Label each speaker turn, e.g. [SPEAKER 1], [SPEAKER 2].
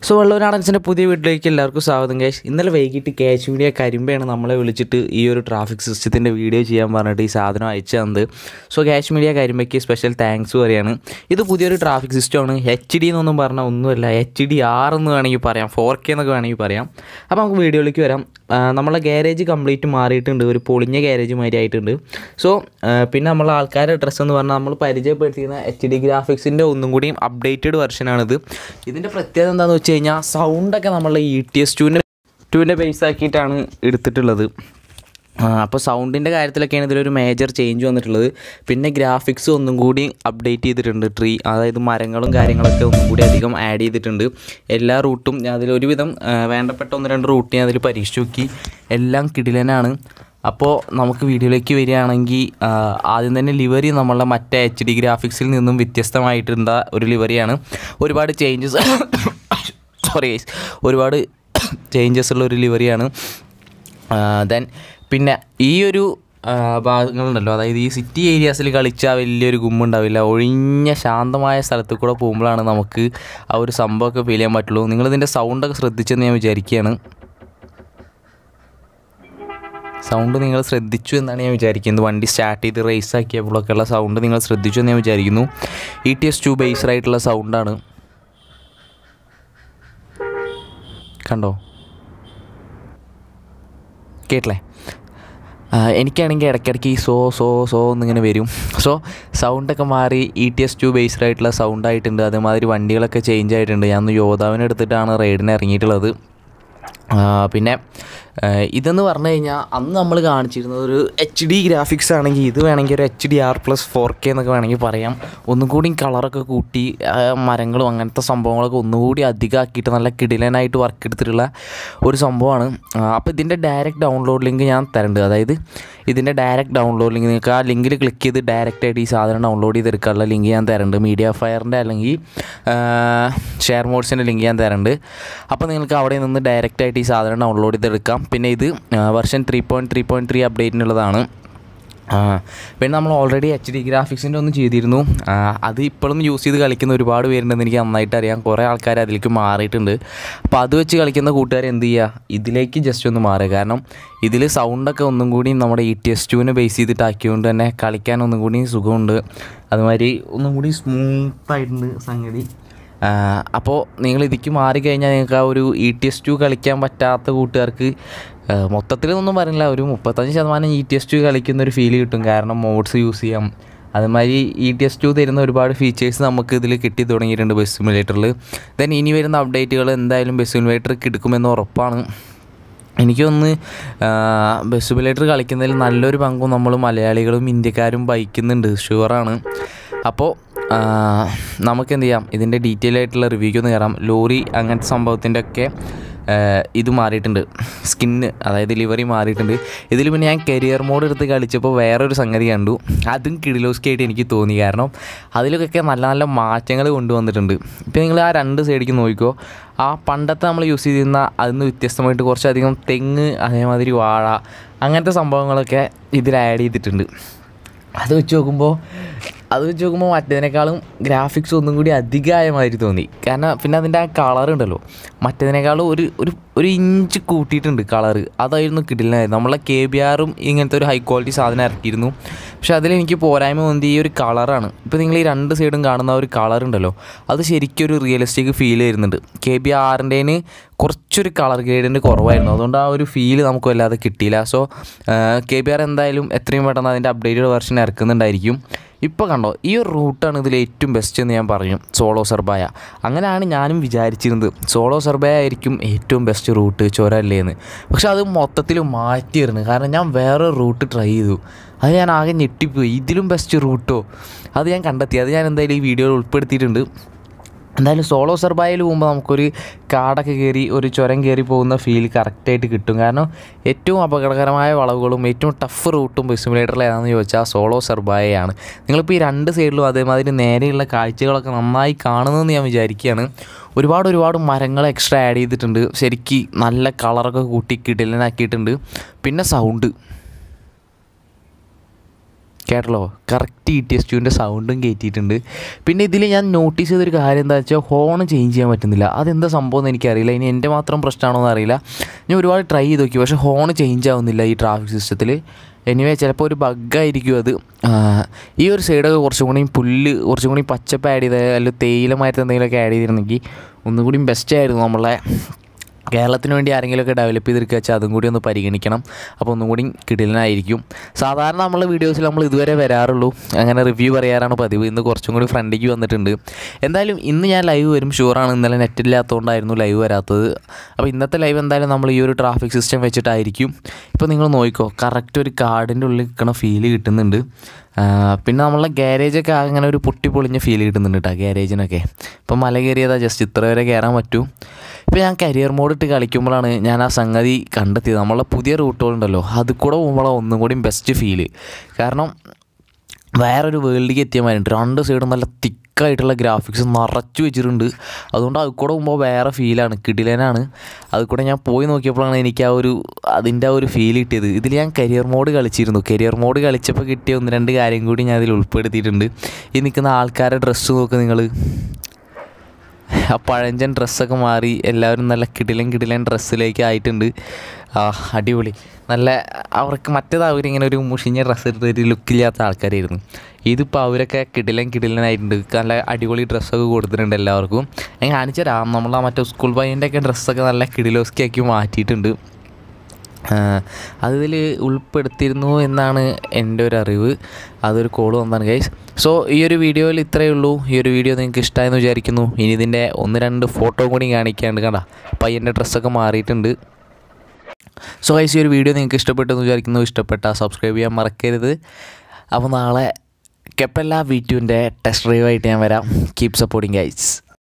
[SPEAKER 1] so വെള്ളൂരാടൻസിൻ്റെ പുതിയ വീട്ടിലേക്ക് എല്ലാവർക്കും സ്വാഗതം കേസ് ഇന്നലെ വൈകിട്ട് ക്യാഷ് മീഡിയ കരിമ്പയാണ് നമ്മളെ വിളിച്ചിട്ട് ഈ ഒരു ട്രാഫിക് സിസ്റ്റത്തിൻ്റെ വീഡിയോ ചെയ്യാൻ പറഞ്ഞിട്ട് ഈ സാധനം അയച്ചു തന്നത് സോ ക്യാഷ് മീഡിയ കരിമ്പയ്ക്ക് സ്പെഷ്യൽ താങ്ക്സ് പറയാണ് ഇത് പുതിയൊരു ട്രാഫിക് സിസ്റ്റമാണ് എച്ച് ഡി എന്നൊന്നും പറഞ്ഞാൽ ഒന്നുമല്ല എച്ച് ഡി ആർ എന്ന് വേണമെങ്കിൽ പറയാം ഫോർ കെ എന്നൊക്കെ വേണമെങ്കിൽ പറയാം അപ്പോൾ നമുക്ക് വീഡിയോയിലേക്ക് വരാം ആ, നമ്മളെ ഗാരേജ് കംപ്ലീറ്റ് മാറിയിട്ടുണ്ട് ഒരു പൊളിഞ്ഞ ഗാരേജ് മാതിരി ആയിട്ടുണ്ട് സോ പിന്നെ നമ്മൾ ആൾക്കാരുടെ ഡ്രസ്സ് എന്ന് പറഞ്ഞാൽ നമ്മൾ പരിചയപ്പെടുത്തിയിരുന്ന എച്ച് ഡി ഗ്രാഫിക്സിൻ്റെ ഒന്നും കൂടിയും അപ്ഡേറ്റഡ് വെർഷനാണിത് ഇതിൻ്റെ പ്രത്യേകത എന്താണെന്ന് വെച്ച് കഴിഞ്ഞാൽ സൗണ്ടൊക്കെ നമ്മളെ ഇ ടി എസ് ടുവിൻ്റെ ടുവിൻ്റെ ബേസ് ആക്കിയിട്ടാണ് എടുത്തിട്ടുള്ളത് അപ്പോൾ സൗണ്ടിൻ്റെ കാര്യത്തിലൊക്കെയാണ് ഇതിലൊരു മേജർ ചേഞ്ച് വന്നിട്ടുള്ളത് പിന്നെ ഗ്രാഫിക്സ് ഒന്നും കൂടി അപ്ഡേറ്റ് ചെയ്തിട്ടുണ്ട് ട്രീ അതായത് മരങ്ങളും കാര്യങ്ങളൊക്കെ ഒന്നും കൂടി അധികം ആഡ് ചെയ്തിട്ടുണ്ട് എല്ലാ റൂട്ടും അതിലൊരുവിധം ആ, വേണ്ടപ്പെട്ട ഒന്ന് രണ്ട് റൂട്ട് ഞാൻ അതിൽ പരീക്ഷിച്ച് നോക്കി എല്ലാം കിടിലനാണ് അപ്പോൾ നമുക്ക് വീഡിയോയിലേക്ക് വരികയാണെങ്കിൽ ആ, ആദ്യം തന്നെ ലിവറി നമ്മളെ മറ്റേ എച്ച് ഡി ഗ്രാഫിക്സിൽ നിന്നും വ്യത്യസ്തമായിട്ടുള്ള ഒരു ലിവറിയാണ് ഒരുപാട് ചേഞ്ചസ് സോറി ഒരുപാട് ചേഞ്ചസ് ഉള്ള ഒരു ലിവറിയാണ് ദെൻ പിന്നെ ഈ ഒരു ആ, ഭാഗങ്ങളുണ്ടല്ലോ അതായത് ഈ സിറ്റി ഏരിയാസിൽ കളിച്ചാൽ വലിയൊരു ഗുമ്മുണ്ടാവില്ല ഒഴിഞ്ഞ ശാന്തമായ സ്ഥലത്ത് കൂടെ പോകുമ്പോഴാണ് നമുക്ക് ആ ഒരു സംഭവമൊക്കെ ഫീൽ ചെയ്യാൻ പറ്റുള്ളൂ നിങ്ങളിതിൻ്റെ സൗണ്ടൊക്കെ ശ്രദ്ധിച്ചെന്ന് ഞാൻ വിചാരിക്കുകയാണ് സൗണ്ട് നിങ്ങൾ ശ്രദ്ധിച്ചു എന്നാണ് ഞാൻ വിചാരിക്കുന്നത് വണ്ടി സ്റ്റാർട്ട് ചെയ്ത് റേസ് ആക്കിയപ്പോഴൊക്കെ ഉള്ള സൗണ്ട് നിങ്ങൾ ശ്രദ്ധിച്ചു എന്ന് ഞാൻ വിചാരിക്കുന്നു E T S two based ആയിട്ടുള്ള സൗണ്ടാണ് കണ്ടോ കേട്ടില്ലേ ആ, എനിക്കാണെങ്കിൽ ഇടയ്ക്കിടയ്ക്ക് ഈ സോ സോ സോ എന്നിങ്ങനെ വരും സോ സൗണ്ടൊക്കെ മാറി E T S two based ആയിട്ടുള്ള സൗണ്ട് ആയിട്ടുണ്ട് അതേമാതിരി വണ്ടികളൊക്കെ ചേഞ്ച് ആയിട്ടുണ്ട് ഞാൻ ഒന്ന് യോദ്ധാവിനെ എടുത്തിട്ടാണ് റൈഡിന് ഇറങ്ങിയിട്ടുള്ളത് ആ, പിന്നെ ആ, ഇതെന്ന് പറഞ്ഞു കഴിഞ്ഞാൽ അന്ന് നമ്മൾ കാണിച്ചിരുന്നത് ഒരു എച്ച് ഡി ഗ്രാഫിക്സ് ആണെങ്കിൽ ഇത് വേണമെങ്കിൽ ഒരു H D R plus four K എന്നൊക്കെ വേണമെങ്കിൽ പറയാം ഒന്നും കൂടി കളറൊക്കെ കൂട്ടി ആ, മരങ്ങളും അങ്ങനത്തെ സംഭവങ്ങളൊക്കെ ഒന്നുകൂടി അധികമാക്കിയിട്ട് നല്ല കിടിലനായിട്ട് വർക്ക് എടുത്തിട്ടുള്ള ഒരു സംഭവമാണ് അപ്പോൾ ഇതിൻ്റെ ഡയറക്റ്റ് ഡൗൺലോഡ് ലിങ്ക് ഞാൻ തരുന്നുണ്ട് അതായത് ഇതിൻ്റെ ഡയറക്റ്റ് ഡൗൺലോഡ് ലിങ്ക് നിങ്ങൾക്ക് ആ ലിങ്കിൽ ക്ലിക്ക് ചെയ്ത് ഡയറക്റ്റ് ആയിട്ട് ഈ സാധനം ഡൗൺലോഡ് ചെയ്തെടുക്കാനുള്ള ലിങ്ക് ഞാൻ തരുന്നുണ്ട് മീഡിയ ഫയറിൻ്റെ അല്ലെങ്കിൽ ഷെയർ മോഡ്സിൻ്റെ ലിങ്ക് ഞാൻ തരുന്നുണ്ട് അപ്പോൾ നിങ്ങൾക്ക് അവിടെ നിന്ന് ഡയറക്റ്റ് ആയിട്ട് ഈ സാധനം ഡൗൺലോഡ് ചെയ്തെടുക്കാം പിന്നെ ഇത് version three point three point three അപ്ഡേറ്റിനുള്ളതാണ് ആ, പിന്നെ നമ്മൾ ഓൾറെഡി എച്ച് ഡി ഗ്രാഫിക്സിൻ്റെ ഒന്ന് ചെയ്തിരുന്നു ആ, അത് ഇപ്പോഴും യൂസ് ചെയ്ത് കളിക്കുന്ന ഒരുപാട് പേരുണ്ടെന്ന് എനിക്ക് നന്നായിട്ട് അറിയാം കുറേ ആൾക്കാർ അതിലേക്ക് മാറിയിട്ടുണ്ട് അപ്പോൾ അത് വെച്ച് കളിക്കുന്ന കൂട്ടുകാർ എന്ത് ചെയ്യുക ഇതിലേക്ക് ജസ്റ്റ് ഒന്ന് മാറുക കാരണം ഇതിൽ സൗണ്ടൊക്കെ ഒന്നും കൂടി നമ്മുടെ ഇ ടി എസ് ടുവിനെ ബേസ് ചെയ്തിട്ടാക്കിയതുകൊണ്ട് തന്നെ കളിക്കാൻ ഒന്നും കൂടി സുഖമുണ്ട് അതുമാതിരി ഒന്നും കൂടി സ്മൂത്തായിട്ടുണ്ട് സംഗതി അപ്പോൾ നിങ്ങൾ ഇതിക്ക് മാറിക്കഴിഞ്ഞാൽ നിങ്ങൾക്ക് ആ ഒരു ഇ ടി എസ് ടു കളിക്കാൻ പറ്റാത്ത കൂട്ടുകാർക്ക് മൊത്തത്തിലൊന്നും പറയുന്നില്ല ഒരു മുപ്പത്തഞ്ച് ശതമാനം ഇ ടി എസ് ടു കളിക്കുന്ന ഒരു ഫീൽ കിട്ടും കാരണം മോഡ്സ് യൂസ് ചെയ്യാം അതുമാതിരി ഇ ടി എസ് ടു തരുന്ന ഒരുപാട് ഫീച്ചേഴ്സ് നമുക്ക് ഇതിൽ കിട്ടി തുടങ്ങിയിട്ടുണ്ട് ബസ് സിമുലേറ്ററിൽ ദെൻ ഇനി വരുന്ന അപ്ഡേറ്റുകൾ എന്തായാലും ബസ് സിമുലേറ്റർ കിടക്കുമെന്ന് ഉറപ്പാണ് എനിക്കൊന്ന് ബസ് സിമുലേറ്റർ കളിക്കുന്നതിൽ നല്ലൊരു പങ്കും നമ്മൾ മലയാളികളും ഇന്ത്യക്കാരും വഹിക്കുന്നുണ്ട് ഷുവറാണ് അപ്പോൾ നമുക്ക് എന്ത് ചെയ്യാം ഇതിൻ്റെ ഡീറ്റെയിൽ ആയിട്ടുള്ള റിവ്യൂക്ക് ഒന്ന് കയറാം ലോറി അങ്ങനത്തെ സംഭവത്തിൻ്റെ ഒക്കെ ആ, ഇത് മാറിയിട്ടുണ്ട് സ്കിന്ന് അതായത് ലിവറി മാറിയിട്ടുണ്ട് ഇതിൽ പിന്നെ ഞാൻ കരിയർ മോഡ് എടുത്ത് കളിച്ചപ്പോൾ വേറൊരു സംഗതി കണ്ടു അതും കിടിലോസ്കി ആയിട്ട് എനിക്ക് തോന്നി കാരണം അതിലൊക്കെ നല്ല നല്ല മാറ്റങ്ങൾ കൊണ്ടുവന്നിട്ടുണ്ട് ഇപ്പോൾ നിങ്ങൾ ആ രണ്ട് സൈഡിലേക്ക് നോക്കിക്കോ ആ പണ്ടത്തെ നമ്മൾ യൂസ് ചെയ്തിരുന്ന അതിൽ നിന്ന് വ്യത്യസ്തമായിട്ട് കുറച്ചധികം തെങ്ങ് അതേമാതിരി വാഴ അങ്ങനത്തെ സംഭവങ്ങളൊക്കെ ഇതിൽ ആഡ് ചെയ്തിട്ടുണ്ട് അത് വെച്ച് നോക്കുമ്പോൾ അത് വെച്ച് നോക്കുമ്പോൾ മറ്റേതിനേക്കാളും ഗ്രാഫിക്സ് ഒന്നും കൂടി അധികമായ മാതിരി തോന്നി കാരണം പിന്നെ അതിൻ്റെ ആ കളർ ഉണ്ടല്ലോ മറ്റേതിനേക്കാളും ഒരു ഒരു ഒരു ഇഞ്ച് കൂട്ടിയിട്ടുണ്ട് കളറ് അതായിരുന്നു കിടിലനായിരുന്നു നമ്മളെ കെ ബി ആറും ഇങ്ങനത്തെ ഒരു ഹൈ ക്വാളിറ്റി സാധനം ഇറക്കിയിരുന്നു പക്ഷെ അതിലെനിക്ക് പോരായ്മ വന്നത് ഈ ഒരു കളറാണ് ഇപ്പോൾ നിങ്ങൾ ഈ രണ്ട് സൈഡും കാണുന്ന ആ ഒരു കളർ ഉണ്ടല്ലോ അത് ശരിക്കും ഒരു റിയലിസ്റ്റിക് ഫീൽ വരുന്നുണ്ട് കെ ബി ആറിൻ്റെന് കുറച്ചൊരു കളർ ഗ്രേഡിൻ്റെ കുറവായിരുന്നു അതുകൊണ്ട് ആ ഒരു ഫീൽ നമുക്ക് വല്ലാതെ കിട്ടിയില്ല സോ കെ ബി ആർ എന്തായാലും എത്രയും പെട്ടെന്ന് അതിൻ്റെ അപ്ഡേറ്റഡ് വെർഷൻ ഇറക്കുന്നുണ്ടായിരിക്കും ഇപ്പോൾ കണ്ടോ ഈ ഒരു റൂട്ടാണ് ഇതിൽ ഏറ്റവും ബെസ്റ്റ് എന്ന് ഞാൻ പറയും സോളോ സർബായ അങ്ങനെയാണ് ഞാനും വിചാരിച്ചിരുന്നത് സോളോ സർബായ ആയിരിക്കും ഏറ്റവും ബെസ്റ്റ് റൂട്ട് ചുരല്ലേ എന്ന് പക്ഷെ അത് മൊത്തത്തിൽ മാറ്റിയിരുന്നു കാരണം ഞാൻ വേറെ റൂട്ട് ട്രൈ ചെയ്തു അത് ഞാൻ ആകെ ഞെട്ടിപ്പോയി ഇതിലും ബെസ്റ്റ് റൂട്ടോ അത് ഞാൻ കണ്ടെത്തി അത് ഞാൻ എന്തായാലും ഈ വീഡിയോയിൽ ഉൾപ്പെടുത്തിയിട്ടുണ്ട് എന്തായാലും സോളോ സർബായിൽ പോകുമ്പോൾ നമുക്കൊരു കാടൊക്കെ കയറി ഒരു ചുരം കയറി പോകുന്ന ഫീൽ കറക്റ്റായിട്ട് കിട്ടും കാരണം ഏറ്റവും അപകടകരമായ വളവുകളും ഏറ്റവും ടഫ് റൂട്ടും ബസ് സിമുലേറ്ററിൽ ഏതാണെന്ന് ചോദിച്ചാൽ സോളോ സർബായയാണ് നിങ്ങളിപ്പോൾ ഈ രണ്ട് സൈഡിലും അതേമാതിരി നേരെയുള്ള കാഴ്ചകളൊക്കെ നന്നായി കാണുന്നതെന്ന് ഞാൻ വിചാരിക്കുകയാണ് ഒരുപാട് ഒരുപാട് മരങ്ങൾ എക്സ്ട്രാ ആഡ് ചെയ്തിട്ടുണ്ട് ശരിക്ക് നല്ല കളറൊക്കെ കൂട്ടി കിടലനാക്കിയിട്ടുണ്ട് പിന്നെ സൗണ്ട് കേട്ടല്ലോ കറക്റ്റ് ഇ ടി എസ് ടുവിൻ്റെ സൗണ്ടും കയറ്റിയിട്ടുണ്ട് പിന്നെ ഇതിൽ ഞാൻ നോട്ടീസ് ചെയ്തൊരു കാര്യം എന്താ വെച്ചാൽ ഹോൺ ചേഞ്ച് ചെയ്യാൻ പറ്റുന്നില്ല അതെന്താ സംഭവം എന്ന് എനിക്കറിയില്ല ഇനി എൻ്റെ മാത്രം പ്രശ്നമാണോ എന്ന് അറിയില്ല ഞാൻ ഒരുപാട് ട്രൈ ചെയ്ത് നോക്കി പക്ഷേ ഹോൺ ചേഞ്ച് ആവുന്നില്ല ഈ ട്രാഫിക് സിസ്റ്റത്തിൽ എനിവേ ചിലപ്പോൾ ഒരു ബഗ്ഗായിരിക്കും അത് ആ, ഈ ഒരു സൈഡൊക്കെ കുറച്ചും കൂടി പുല്ല് കുറച്ചും കൂടി പച്ചപ്പ് ആഡ് ചെയ്ത് അല്ലെങ്കിൽ തേയിലമായിട്ട് എന്തെങ്കിലുമൊക്കെ ആഡ് ചെയ്തിരുന്നെങ്കിൽ ഒന്നും കൂടി ബെസ്റ്റ് ആയിരുന്നു നമ്മളെ കേരളത്തിന് വേണ്ടി ആരെങ്കിലുമൊക്കെ ഡെവലപ്പ് ചെയ്തെടുക്കുക വെച്ചാൽ അതും കൂടി ഒന്ന് പരിഗണിക്കണം അപ്പോൾ ഒന്നും കൂടി കിടിലനായിരിക്കും സാധാരണ നമ്മളെ വീഡിയോസിൽ നമ്മൾ ഇതുവരെ വരാറുള്ളൂ അങ്ങനെ റിവ്യൂ പറയാറാണ് പതിവ് ഇന്ന് കുറച്ചും കൂടി ഫ്രണ്ടിലേക്ക് വന്നിട്ടുണ്ട് എന്തായാലും ഇന്ന് ഞാൻ ലൈവ് വരും ഷുവറാണ് ഇന്നലെ നെറ്റ് ഇല്ലാത്തതുകൊണ്ടായിരുന്നു ലൈവ് വരാത്തത് അപ്പോൾ ഇന്നത്തെ ലൈവ് എന്തായാലും നമ്മൾ ഈ ഒരു ട്രാഫിക് സിസ്റ്റം വെച്ചിട്ടായിരിക്കും ഇപ്പോൾ നിങ്ങൾ നോക്കിക്കോ കറക്റ്റ് ഒരു കാടിൻ്റെ ഉള്ളിൽ നിൽക്കണ ഫീല് കിട്ടുന്നുണ്ട് ആ, പിന്നെ നമ്മളെ ഗ്യാരേജൊക്കെ അങ്ങനെ ഒരു പൊട്ടി പൊളിഞ്ഞ ഫീൽ കിട്ടുന്നുണ്ട് കേട്ടോ ഗ്യാരേജിനൊക്കെ ഇപ്പം മല കയറിയതാ ജസ്റ്റ് ഇത്ര വരെ കയറാൻ പറ്റും ഇപ്പോൾ ഞാൻ കരിയർ മോഡ് ഇട്ട് കളിക്കുമ്പോഴാണ് ഞാൻ ആ സംഗതി കണ്ടെത്തിയത് നമ്മളെ പുതിയ റൂട്ടുകളുണ്ടല്ലോ അത് കൂടെ പോകുമ്പോഴാണ് ഒന്നും കൂടി ബെസ്റ്റ് ഫീല് കാരണം വേറൊരു വേൾഡിലേക്ക് എത്തിയ മാതിരിണ്ട് രണ്ട് സൈഡും നല്ല തിക്കായിട്ടുള്ള ഗ്രാഫിക്സ് നിറച്ചു വെച്ചിട്ടുണ്ട് അതുകൊണ്ട് അത് കൂടെ പോകുമ്പോൾ വേറെ ഫീലാണ് കിടിലനാണ് അത് കൂടെ ഞാൻ പോയി നോക്കിയപ്പോഴാണ് എനിക്ക് ആ ഒരു അതിൻ്റെ ആ ഒരു ഫീൽ കിട്ടിയത് ഇതിൽ ഞാൻ കരിയർ മോഡ് കളിച്ചിരുന്നു കരിയർ മോഡ് കളിച്ചപ്പോൾ കിട്ടിയ ഒന്ന് രണ്ട് കാര്യം കൂടി ഞാൻ അതിൽ ഉൾപ്പെടുത്തിയിട്ടുണ്ട് ഈ നിൽക്കുന്ന ആൾക്കാരുടെ ഡ്രസ്സ് നോക്ക് നിങ്ങൾ ആ പഴഞ്ചൻ ഡ്രസ്സൊക്കെ മാറി എല്ലാവരും നല്ല കിടിലൻ കിടിലൻ ഡ്രസ്സിലേക്ക് ആയിട്ടുണ്ട് ആ അടിപൊളി നല്ല അവർക്ക് മറ്റേത് അവരിങ്ങനെ ഒരു മുഷിഞ്ഞ ഡ്രസ്സ് എടുത്ത് ഒരു ലുക്കില്ലാത്ത ആൾക്കാരായിരുന്നു ഇതിപ്പോൾ അവരൊക്കെ കിടിലൻ കിടിലനായിട്ടുണ്ട് നല്ല അടിപൊളി ഡ്രസ്സൊക്കെ കൊടുത്തിട്ടുണ്ട് എല്ലാവർക്കും ഞാൻ കാണിച്ചു തരാം നമ്മൾ ആ മറ്റേ സ്കൂൾ പയ്യൻ്റെ ഒക്കെ ഡ്രസ്സൊക്കെ നല്ല കിടിലോസ്കിയാക്കി മാറ്റിയിട്ടുണ്ട് അതിൽ ഉൾപ്പെടുത്തിയിരുന്നു എന്നാണ് എൻ്റെ ഒരു അറിവ് അതൊരു കോൾ വന്നതാണ് ഗൈസ് സോ ഈ ഒരു വീഡിയോയിൽ ഇത്രയേ ഉള്ളൂ ഈ ഒരു വീഡിയോ നിങ്ങൾക്ക് ഇഷ്ടമായെന്ന് വിചാരിക്കുന്നു ഇനി ഇതിൻ്റെ ഒന്ന് രണ്ട് ഫോട്ടോ കൂടി കാണിക്കാണ്ട് കണ്ട പയ്യൻ്റെ ഡ്രസ്സൊക്കെ മാറിയിട്ടുണ്ട് സോ ഗൈസ് ഈ ഒരു വീഡിയോ നിങ്ങൾക്ക് ഇഷ്ടപ്പെട്ടെന്ന് വിചാരിക്കുന്നു ഇഷ്ടപ്പെട്ടാൽ സബ്സ്ക്രൈബ് ചെയ്യാൻ മറക്കരുത് അപ്പോൾ നാളെ കെപ്പല്ല വി ടുവിൻ്റെ ടെസ്റ്റ് ഡ്രൈവായിട്ട് ഞാൻ വരാം കീപ് സപ്പോർട്ടിങ് ഗൈസ്